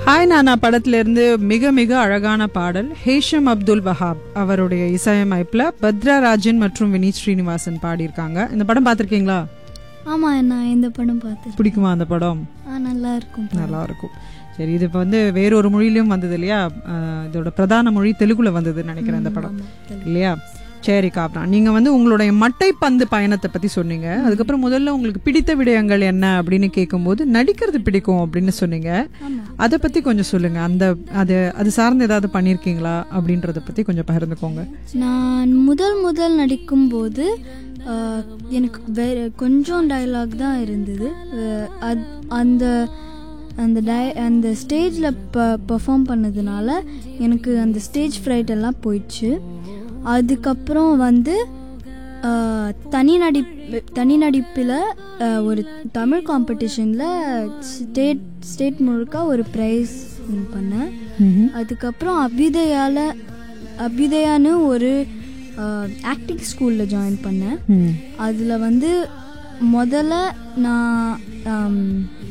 Hi நானா படத்துல இருந்து மிக மிக அழகான பாடல் ஹேஷம் அப்துல் வஹாப் அவருடைய இசையமைப்புல பத்ரா ராஜன் மற்றும் வினீத் ஸ்ரீனிவாசன் பாடியிருக்காங்க இந்த படம் பார்த்திருக்கீங்களா ஆமா நான் இந்த படம் பார்த்தேன் பிடிக்குமா அந்த படம் ஆ நல்லா இருக்கும் நல்லா இருக்கும் சரி இது இப்போ வந்து வேறொரு மொழியிலும் வந்தது இல்லையா அஹ் இதோட பிரதான மொழி தெலுங்குல வந்ததுன்னு நினைக்கிறேன் இந்த படம் ஆமா, தெலுங்கு. இல்லையா சரி காப்ரா நீங்க வந்து உங்களுடைய மட்டைப்பந்து பயணத்தை பத்தி சொன்னீங்க அதுக்கப்புறம் முதல்ல உங்களுக்கு பிடித்த விடயங்கள் என்ன அப்படின்னு கேட்கும்போது நடிக்கிறது பிடிக்கும் அப்படின்னு சொன்னீங்க ஆமா அதை பத்தி கொஞ்சம் சொல்லுங்க அந்த அது அது சார்ந்து ஏதாவது பண்ணியிருக்கீங்களா அப்படின்றத பத்தி கொஞ்சம் பகிர்ந்துக்கோங்க நான் முதல் முதல் நடிக்கும்போது ஆ, எனக்கு வேற கொஞ்சம் டயலாக் தான் இருந்தது அஹ், அத்- அந்த அந்த டய அந்த ஸ்டேஜில் ப பெர்ஃபார்ம் பண்ணதுனால எனக்கு அந்த ஸ்டேஜ் ஃப்ரைட் எல்லாம் போயிடுச்சு அதுக்கப்புறம் வந்து ஆ, தனி நடிப்பு தனி நடிப்பில் ஒரு தமிழ் காம்படிஷனில் ஸ்டேட் ஸ்டேட் முழுக்க ஒரு ப்ரைஸ் வின் பண்ணேன் அதுக்கப்புறம் அபியுதயால அபியுதயான்னு ஒரு ஆக்டிங் ஸ்கூலில் ஜாயின் பண்ணேன் ம். அதில் வந்து முதல்ல நான் ஆம்,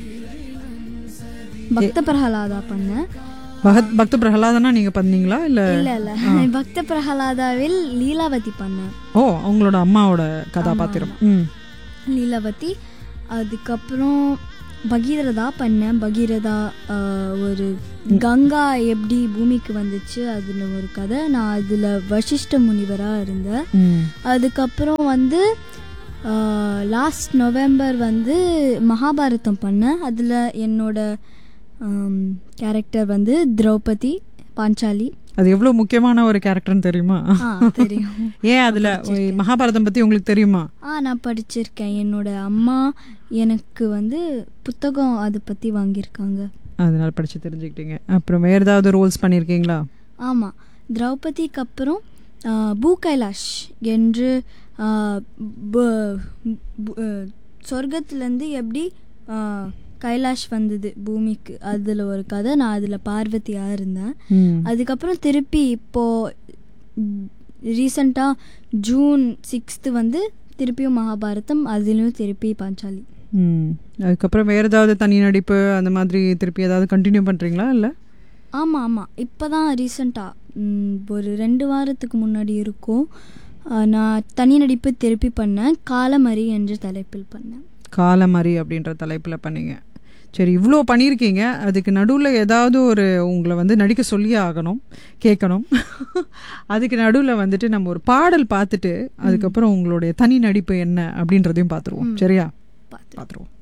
பக்த பிரகலாதா பண்ணேன் பகத் பக்த பிரகலாதனா நீங்க பண்ணீங்களா இல்ல இல்லை இல்லை பக்த பிரகலாதாவில் லீலாவதி பண்ணேன் ஓ அவங்களோட அம்மாவோட கதாபாத்திரம் ம் லீலாவதி அதுக்கப்புறம் பகீரதா பண்ணேன் பகீரதா ஆஹ், ஒரு கங்கா எப்படி பூமிக்கு வந்துச்சு அதில் ஒரு கதை நான் அதில் வசிஷ்ட முனிவராக இருந்தேன் ம். அதுக்கப்புறம் வந்து லாஸ்ட் நவம்பர் வந்து மகாபாரதம் பண்ணேன் அதில் என்னோட கேரக்டர் வந்து திரௌபதி பாஞ்சாலி அது எவ்வளவு முக்கியமான ஒரு கேரக்டர்னு தெரியுமா ஆ தெரியும் ஏன் அதுல மகாபாரதம் பத்தி உங்களுக்கு தெரியுமா ஆ நான் படிச்சிருக்கேன் என்னோட அம்மா எனக்கு வந்து புத்தகம் அதை பற்றி வாங்கியிருக்காங்க அதனால படிச்சு தெரிஞ்சுக்கிட்டீங்க அப்புறம் வேற ஏதாவது ரோல்ஸ் பண்ணியிருக்கீங்களா ஆமாம் திரௌபதிக்கு அப்புறம் ஆ, பூ கைலாஷ் என்று ஆ, ப- பு- ஆ, சொர்க்கத்துலேருந்து எப்படி ஆ, கைலாஷ் வந்தது பூமிக்கு அதில் ஒரு கதை நான் அதில் பார்வதியாக இருந்தேன் ம். அதுக்கப்புறம் திருப்பி இப்போது ரீசண்டாக ஜூன் சிக்ஸ்த்து வந்து திருப்பியும் மகாபாரதம் அதுலேயும் திருப்பி பாஞ்சாலி ம். அதுக்கப்புறம் வேற ஏதாவது தனி நடிப்பு அந்த மாதிரி திருப்பி ஏதாவது கண்டினியூ பண்றீங்களா இல்ல ஆமாம் ஆமாம் இப்போ தான் ரீசண்டாக ஒரு ரெண்டு வாரத்துக்கு முன்னாடி இருக்கும் ஆ, நான் தனி நடிப்பு திருப்பி பண்ணேன் காலமறி என்ற தலைப்பில் பண்ணேன் காலமறி அப்படின்ற தலைப்புல பண்ணீங்க சரி இவ்வளோ பண்ணியிருக்கீங்க அதுக்கு நடுவில் ஏதாவது ஒரு உங்களை வந்து நடிக்க சொல்லியே ஆகணும் கேட்கணும் அதுக்கு நடுவில் வந்துட்டு நம்ம ஒரு பாடல் பார்த்துட்டு அதுக்கப்புறம் உங்களுடைய தனி நடிப்பு என்ன அப்படின்றதையும் பார்த்துருவோம் சரியா பார்த்து பார்த்துருவோம்